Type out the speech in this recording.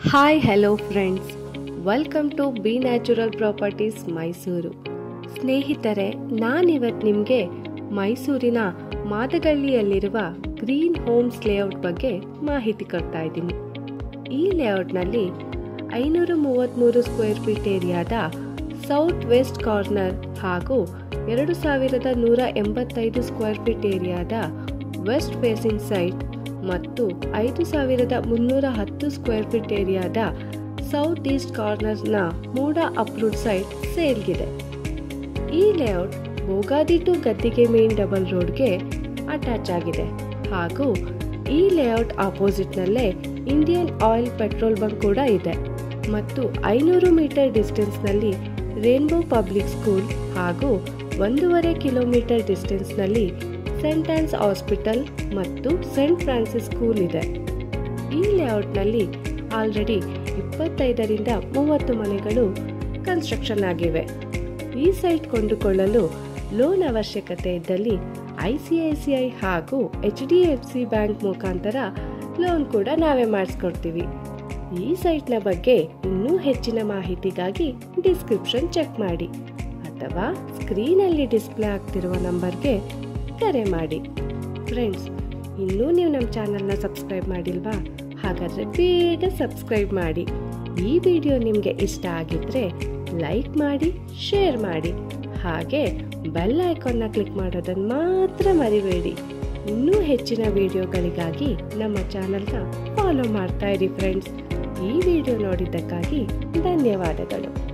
hi hello friends welcome to B natural properties Mysuru ಸ್ನೇಹಿತರೆ ನಾನಿವತ್ತು ನಿಮಗೆ ಮೈಸೂರಿನ ಮಾದಗಳ್ಳಿಯಲ್ಲಿರುವ ಗ್ರೀನ್ ಹೋಮ್ಸ್ ಲೇಔಟ್ ಬಗ್ಗೆ ಮಾಹಿತಿ ಕೊಡ್ತಾ ಇದ್ದೀನಿ ಈ ಲೇಔಟ್ನಲ್ಲಿ ಐನೂರ ಮೂವತ್ತ್ಮೂರು ಸ್ಕ್ವೇರ್ ಫೀಟ್ ಏರಿಯಾದ ಸೌತ್ ವೆಸ್ಟ್ ಕಾರ್ನರ್ ಹಾಗೂ ಎರಡು ಸಾವಿರದ ನೂರ ಎಂಬತ್ತೈದು ಸ್ಕ್ವೇರ್ ಫೀಟ್ ಏರಿಯಾದ ವೆಸ್ಟ್ ಫೇಸಿಂಗ್ ಸೈಟ್ ಮತ್ತು ಐದು ಸಾವಿರದ ಮುನ್ನೂರ ಹತ್ತು ಸ್ಕ್ವೇರ್ ಫೀಟ್ ಏರಿಯಾದ ಸೌತ್ ಈಸ್ಟ್ ಕಾರ್ನರ್ನ ಮೂಡ ಅಪ್ರೂವ್ಡ್ ಸೈಟ್ ಸೇಲ್ಗಿದೆ ಈ layout Bogadi to Gaddige main double ರೋಡ್ಗೆ ಅಟ್ಯಾಚ್ ಆಗಿದೆ ಹಾಗೂ ಈ ಲೇಔಟ್ ಆಪೋಸಿಟ್ನಲ್ಲೇ ಇಂಡಿಯನ್ ಆಯಿಲ್ ಪೆಟ್ರೋಲ್ ಬಂಕ್ ಕೂಡ ಇದೆ ಮತ್ತು ಐನೂರು ಮೀಟರ್ ಡಿಸ್ಟೆನ್ಸ್ನಲ್ಲಿ ರೇನ್ಬೋ ಪಬ್ಲಿಕ್ ಸ್ಕೂಲ್ ಹಾಗೂ ಒಂದೂವರೆ ಕಿಲೋಮೀಟರ್ ಡಿಸ್ಟೆನ್ಸ್ನಲ್ಲಿ ಸೆಂಟ್ ಆನ್ಸ್ ಹಾಸ್ಪಿಟಲ್ ಮತ್ತು ಸೆಂಟ್ ಫ್ರಾನ್ಸಿಸ್ ಸ್ಕೂಲ್ ಇದೆ ಈ ಲೇಔಟ್ನಲ್ಲಿ ಆಲ್ರೆಡಿ ಇಪ್ಪತ್ತೈದರಿಂದ ಮೂವತ್ತು ಮನೆಗಳು ಕನ್ಸ್ಟ್ರಕ್ಷನ್ ಆಗಿವೆ ಈ ಸೈಟ್ ಕೊಂಡುಕೊಳ್ಳಲು ಲೋನ್ ಅವಶ್ಯಕತೆ ಇದ್ದಲ್ಲಿ I C I C I ಹಾಗೂ H D F C bank ಮುಖಾಂತರ ಲೋನ್ ಕೂಡ ನಾವೇ ಮಾಡಿಸ್ಕೊಡ್ತೀವಿ ಈ ಸೈಟ್ನ ಬಗ್ಗೆ ಇನ್ನೂ ಹೆಚ್ಚಿನ ಮಾಹಿತಿಗಾಗಿ ಡಿಸ್ಕ್ರಿಪ್ಷನ್ ಚೆಕ್ ಮಾಡಿ ಅಥವಾ ಸ್ಕ್ರೀನಲ್ಲಿ ಡಿಸ್ಪ್ಲೇ ಆಗ್ತಿರುವ ನಂಬರ್ಗೆ ಕರೆ ಮಾಡಿ ಫ್ರೆಂಡ್ಸ್ ಇನ್ನೂ ನೀವು ನಮ್ಮ ಚಾನಲ್ನ ಸಬ್ಸ್ಕ್ರೈಬ್ ಮಾಡಿಲ್ವಾ ಹಾಗಾದರೆ ಬೇಗ ಸಬ್ಸ್ಕ್ರೈಬ್ ಮಾಡಿ ಈ ವಿಡಿಯೋ ನಿಮಗೆ ಇಷ್ಟ ಆಗಿದ್ರೆ ಲೈಕ್ ಮಾಡಿ ಶೇರ್ ಮಾಡಿ ಹಾಗೆ ಬೆಲ್ ಐಕಾನ್ನ ಕ್ಲಿಕ್ ಮಾಡೋದನ್ನು ಮಾತ್ರ ಮರಿಬೇಡಿ ಇನ್ನೂ ಹೆಚ್ಚಿನ ವಿಡಿಯೋಗಳಿಗಾಗಿ ನಮ್ಮ ಚಾನಲ್ನ ಫಾಲೋ ಮಾಡ್ತಾ ಇರಿ ಫ್ರೆಂಡ್ಸ್ ಈ ವಿಡಿಯೋ ನೋಡಿದ್ದಕ್ಕಾಗಿ ಧನ್ಯವಾದಗಳು